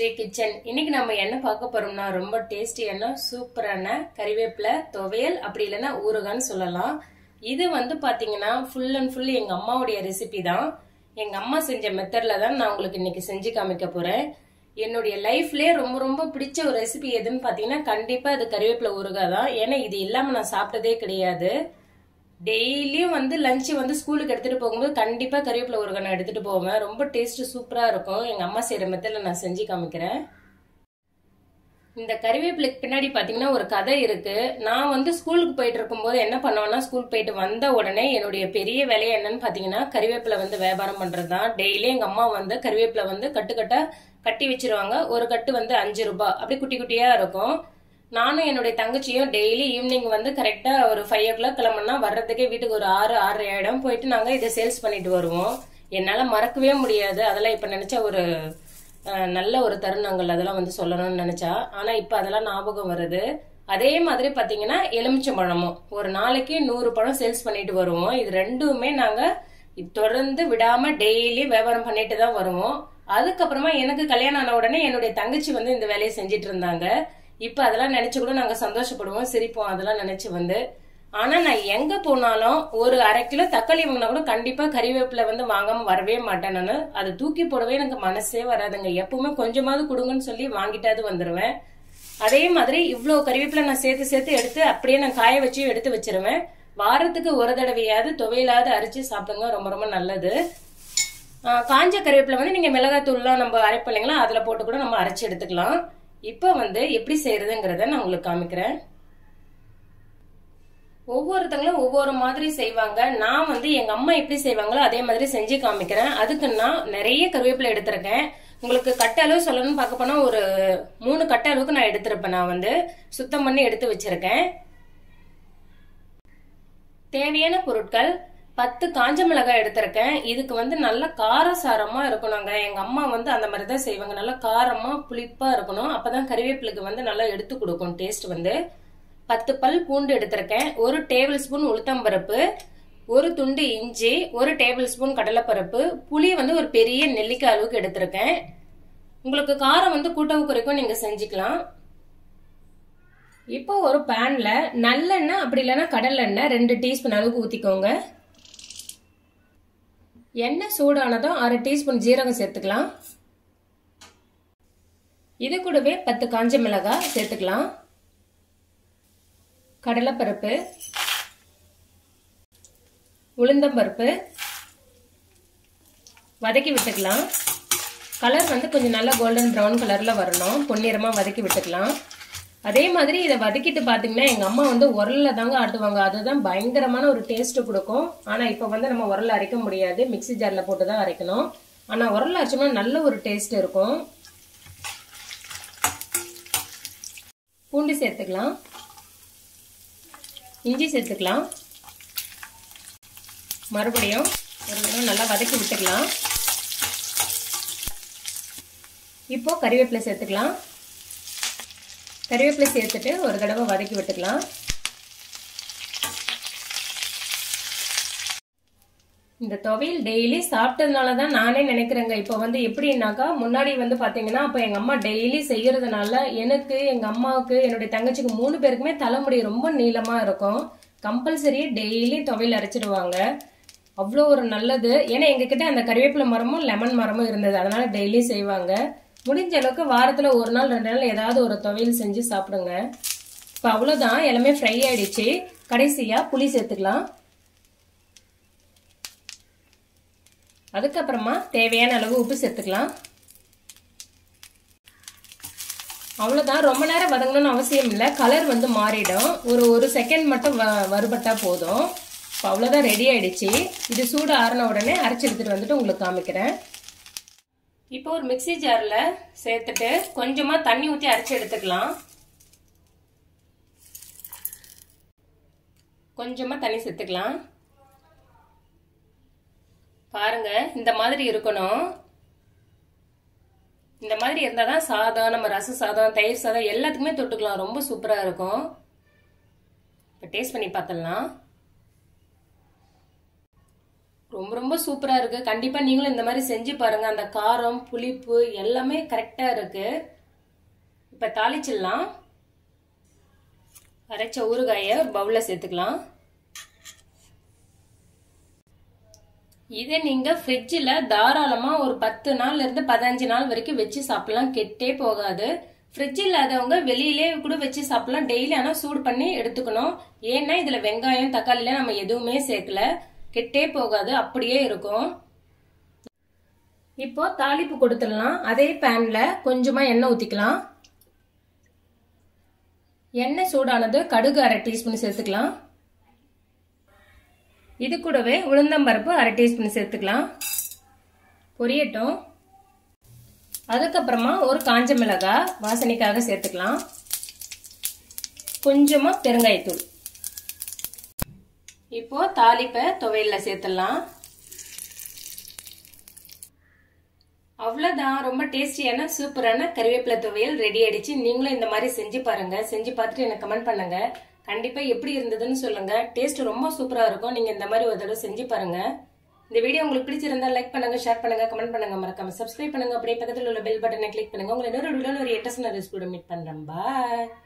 Vijay kitchen இன்னைக்கு நம்ம என்ன பார்க்க போறோம்னா ரொம்ப டேஸ்டியான சூப்பரான கறிவேப்பிலை துவையல் அப்படி இல்லைன்னா ஊறுகான்னு சொல்லலாம் இது வந்து பாத்தீங்கன்னா ஃபுல் அண்ட் ஃபுல் எங்க அம்மாவுடைய ரெசிபி தான் எங்க அம்மா செஞ்ச மெத்தட்ல தான் நான் உங்களுக்கு இன்னைக்கு செஞ்சு காமிக்க போறேன் என்னுடைய லைஃப்லயே ரொம்ப ரொம்ப பிடிச்ச ஒரு ரெசிபி எதுன்னு பாத்தீங்கன்னா கண்டிப்பா அது கறிவேப்பிலை ஊறுகாய் தான் ஏன்னா இது இல்லாம நான் சாப்பிட்டதே கிடையாது டெய்லியும் வந்து லஞ்சு வந்து ஸ்கூலுக்கு எடுத்துட்டு போகும்போது கண்டிப்பா கறிவேப்பிலை ஊறுகாய் நான் எடுத்துட்டு போவேன் ரொம்ப டேஸ்ட் சூப்பரா இருக்கும் எங்க அம்மா செய்யற மெத்தட்ல நான் செஞ்சு காமிக்கிறேன் இந்த கறிவேப்பிலைக்கு பின்னாடி பாத்தீங்கன்னா ஒரு கதை இருக்கு நான் வந்து ஸ்கூலுக்கு போயிட்டு இருக்கும்போது என்ன பண்ணுவேன்னா ஸ்கூல் போயிட்டு வந்த உடனே என்னுடைய பெரிய வேலையை என்னன்னு பாத்தீங்கன்னா கறிவேப்பிலை வந்து வியாபாரம் பண்றது தான் டெய்லி எங்க அம்மா வந்து கறிவேப்பிலை வந்து கட்டுக்கட்டா கட்டி வச்சிருவாங்க ஒரு கட்டு வந்து அஞ்சு ரூபாய் அப்படி குட்டி குட்டியா இருக்கும் நானும் என்னுடைய தங்கச்சியும் டெய்லி ஈவினிங் வந்து கரெக்டா ஒரு ஃபைவ் ஓ கிளாக் கிளம்புனா வர்றதுக்கே வீட்டுக்கு ஒரு ஆறு ஆறரை ஆயிடும் போயிட்டு நாங்க இதை சேல்ஸ் பண்ணிட்டு வருவோம் என்னால மறக்கவே முடியாது அதெல்லாம் இப்ப நினைச்சா ஒரு அஹ், நல்ல ஒரு தருணங்கள் அதெல்லாம் வந்து சொல்லணும்னு நினைச்சா ஆனா இப்ப அதெல்லாம் ஞாபகம் வருது அதே மாதிரி பாத்தீங்கன்னா எலுமிச்சம்பழமும் ஒரு நாளைக்கு நூறு பழம் சேல்ஸ் பண்ணிட்டு வருவோம் இது ரெண்டுமே நாங்க தொடர்ந்து விடாம டெய்லி வியாபாரம் பண்ணிட்டு தான் வருவோம் அதுக்கப்புறமா எனக்கு கல்யாணம் ஆன உடனே என்னுடைய தங்கச்சி வந்து இந்த வேலையை செஞ்சுட்டு இருந்தாங்க இப்ப அதெல்லாம் நினைச்சு கூட நாங்க சந்தோஷப்படுவோம் சிரிப்போம் அதெல்லாம் நினைச்சு வந்து ஆனா நான் எங்க போனாலும் ஒரு அரை கிலோ தக்காளி வாங்கினா கூட கண்டிப்பா கறிவேப்பிலை வந்து வாங்காம வரவே மாட்டேன் நானு அதை தூக்கி போடவே எனக்கு மனசே வராதுங்க எப்பவுமே கொஞ்சமாவது கொடுங்கன்னு சொல்லி வாங்கிட்டாவது வந்துருவேன் அதே மாதிரி இவ்வளோ கறிவேப்பிலை நான் சேர்த்து சேர்த்து எடுத்து அப்படியே நான் காய வச்சு எடுத்து வச்சிருவேன் வாரத்துக்கு ஒரு தடவையாவது துவையிலாவது அரைச்சு சாப்பிடுங்க ரொம்ப ரொம்ப நல்லது ஆஹ் காஞ்ச கறிவேப்பிலை வந்து நீங்க மிளகாத்தூள்லாம் நம்ம அரைப்போம் இல்லைங்களா அதுல போட்டு கூட நம்ம அரைச்சு எடுத்துக்கலாம் இப்போ வந்து எப்படி செய்யறதுங்கிறத நான் உங்களுக்கு காமிக்கிறேன் ஒவ்வொருத்தங்களும் ஒவ்வொரு மாதிரி செய்வாங்க நான் வந்து எங்க அம்மா எப்படி செய்வாங்களோ அதே மாதிரி செஞ்சு காமிக்கிறேன் அதுக்கு நான் நிறைய கருவேப்பிலை எடுத்திருக்கேன் உங்களுக்கு கட்ட அளவு சொல்லணும்னு பார்க்க போனா ஒரு மூணு கட்ட அளவுக்கு நான் எடுத்திருப்பேன் நான் வந்து சுத்தம் பண்ணி எடுத்து வச்சிருக்கேன் தேவையான பொருட்கள் பத்து காஞ்ச மிளகாய் எடுத்திருக்கேன் இதுக்கு வந்து நல்ல காரசாரமா இருக்கணுங்க எங்க அம்மா வந்து அந்த மாதிரி தான் செய்வாங்க நல்லா காரமா புளிப்பா இருக்கணும் அப்பதான் கறிவேப்பிலைக்கு வந்து நல்லா எடுத்து கொடுக்கும் டேஸ்ட் வந்து பத்து பல் பூண்டு எடுத்திருக்கேன் ஒரு டேபிள் ஸ்பூன் உளுத்தம்பருப்பு ஒரு துண்டு இஞ்சி ஒரு டேபிள் ஸ்பூன் கடலைப்பருப்பு புளி வந்து ஒரு பெரிய நெல்லிக்காய் அளவுக்கு எடுத்திருக்கேன் உங்களுக்கு காரம் வந்து கூட்டவு குறைக்கும் நீங்க செஞ்சுக்கலாம் இப்போ ஒரு பேன்ல நல்லெண்ணெய் அப்படி இல்லைன்னா கடலெண்ணெய் ரெண்டு டீஸ்பூன் அளவுக்கு ஊத்திக்கோங்க எண்ணெய் சூடானதும் அரை டீஸ்பூன் ஜீரகம் சேர்த்துக்கலாம் இது கூடவே பத்து காஞ்ச மிளகாய் சேர்த்துக்கலாம் கடலைப்பருப்பு உளுந்தம்பருப்பு வதக்கி விட்டுக்கலாம் கலர் வந்து கொஞ்சம் நல்லா கோல்டன் ப்ரௌன் கலரில் வரணும் பொன்னிறமாக வதக்கி விட்டுக்கலாம் அதே மாதிரி இதை வதக்கிட்டு பார்த்தீங்கன்னா எங்கள் அம்மா வந்து உரல்ல தாங்க ஆட்டுவாங்க அதுதான் பயங்கரமான ஒரு டேஸ்ட் கொடுக்கும் ஆனால் இப்போ வந்து நம்ம உரல்ல அரைக்க முடியாது மிக்சி ஜாரில் போட்டு தான் அரைக்கணும் ஆனால் உரல்ல அரைச்சோம்னா நல்ல ஒரு டேஸ்ட் இருக்கும் பூண்டு சேர்த்துக்கலாம் இஞ்சி சேர்த்துக்கலாம் மறுபடியும் ஒரு தடவை நல்லா வதக்கி விட்டுக்கலாம் இப்போ கறிவேப்பிலை சேர்த்துக்கலாம் கறிவேப்பிலை சேர்த்துட்டு ஒரு தடவை வதக்கி விட்டுக்கலாம் இந்த துவையல் டெய்லி சாப்பிட்டதுனால தான் நானே நினைக்கிறேங்க இப்போ வந்து எப்படின்னாக்கா முன்னாடி வந்து பாத்தீங்கன்னா அப்போ எங்க அம்மா டெய்லி செய்யறதுனால எனக்கு எங்க அம்மாவுக்கு என்னுடைய தங்கச்சிக்கு மூணு பேருக்குமே தலைமுடி ரொம்ப நீளமா இருக்கும் கம்பல்சரி டெய்லி துவையல் அரைச்சிடுவாங்க அவ்வளோ ஒரு நல்லது ஏன்னா எங்ககிட்ட அந்த கறிவேப்பிலை மரமும் லெமன் மரமும் இருந்தது அதனால டெய்லி செய்வாங்க முடிஞ்ச அளவுக்கு வாரத்துல ஒரு நாள் ரெண்டு நாள் ஏதாவது ஒரு துவையல் செஞ்சு சாப்பிடுங்க இப்போ அவ்வளோதான் எல்லாமே ஃப்ரை ஆயிடுச்சு கடைசியா புளி சேர்த்துக்கலாம் அதுக்கப்புறமா தேவையான அளவு உப்பு சேர்த்துக்கலாம் அவ்வளோதான் ரொம்ப நேரம் வதங்கணும்னு அவசியம் இல்லை கலர் வந்து மாறிடும் ஒரு ஒரு செகண்ட் மட்டும் வ வறுபட்டா போதும் இப்போ அவ்வளோதான் ரெடி ஆயிடுச்சு இது சூடு ஆறின உடனே அரைச்சி எடுத்துட்டு வந்துட்டு உங்களுக்கு காமிக்கிறேன் இப்போ ஒரு மிக்சி ஜாரில் சேர்த்துட்டு கொஞ்சமாக தண்ணி ஊற்றி அரைச்சி எடுத்துக்கலாம் கொஞ்சமாக தண்ணி சேர்த்துக்கலாம் பாருங்க இந்த மாதிரி இருக்கணும் இந்த மாதிரி இருந்தால் தான் சாதம் நம்ம ரச சாதம் தயிர் சாதம் எல்லாத்துக்குமே தொட்டுக்கலாம் ரொம்ப சூப்பராக இருக்கும் இப்போ டேஸ்ட் பண்ணி பார்த்துடலாம் ரொம்ப ரொம்ப சூப்பரா இருக்கு கண்டிப்பா நீங்களும் இந்த மாதிரி செஞ்சு பாருங்க அந்த காரம் புளிப்பு எல்லாமே கரெக்டா இருக்கு இப்ப தாளிச்சிடலாம் அரைச்ச ஊறுகாய ஒரு பவுல்ல சேர்த்துக்கலாம் இதை நீங்க ஃப்ரிட்ஜில் தாராளமா ஒரு பத்து நாள்ல இருந்து பதினஞ்சு நாள் வரைக்கும் வச்சு சாப்பிடலாம் கெட்டே போகாது ஃப்ரிட்ஜ் இல்லாதவங்க வெளியிலே கூட வச்சு சாப்பிடலாம் டெய்லி ஆனால் சூடு பண்ணி எடுத்துக்கணும் ஏன்னா இதில் வெங்காயம் தக்காளிலாம் நம்ம எதுவுமே சேர்க்கல கெட்டே போகாது அப்படியே இருக்கும் இப்போ தாளிப்பு கொடுத்துடலாம் அதே பேன்ல கொஞ்சமா எண்ணெய் ஊத்திக்கலாம் எண்ணெய் சூடானது கடுகு அரை டீஸ்பூன் சேர்த்துக்கலாம் இது கூடவே உளுந்தம்பருப்பு அரை டீஸ்பூன் சேர்த்துக்கலாம் பொரியட்டும் அதுக்கப்புறமா ஒரு காஞ்ச மிளகாய் வாசனைக்காக சேர்த்துக்கலாம் கொஞ்சமா பெருங்காயத்தூள் இப்போ தாளிப்பை துவையில சேர்த்துடலாம் அவ்வளோதான் ரொம்ப டேஸ்டியான சூப்பரான கருவேப்பிலை துவையல் ரெடி ஆயிடுச்சு நீங்களும் இந்த மாதிரி செஞ்சு பாருங்க செஞ்சு பார்த்துட்டு எனக்கு கமெண்ட் பண்ணுங்க கண்டிப்பா எப்படி இருந்ததுன்னு சொல்லுங்க டேஸ்ட் ரொம்ப சூப்பரா இருக்கும் நீங்க இந்த மாதிரி ஒரு தடவை செஞ்சு பாருங்க இந்த வீடியோ உங்களுக்கு பிடிச்சிருந்தா லைக் பண்ணுங்க ஷேர் பண்ணுங்க கமெண்ட் பண்ணுங்க மறக்காம சப்ஸ்கிரைப் பண்ணுங்க அப்படியே பக்கத்தில் உள்ள பெல் பட்டனை கிளிக் பண்ணுங்க உங்களை இன்னொரு வீடியோல ஒரு எட்டஸ்ன ரெசிபியோட மீட் பண்றேன் பாய்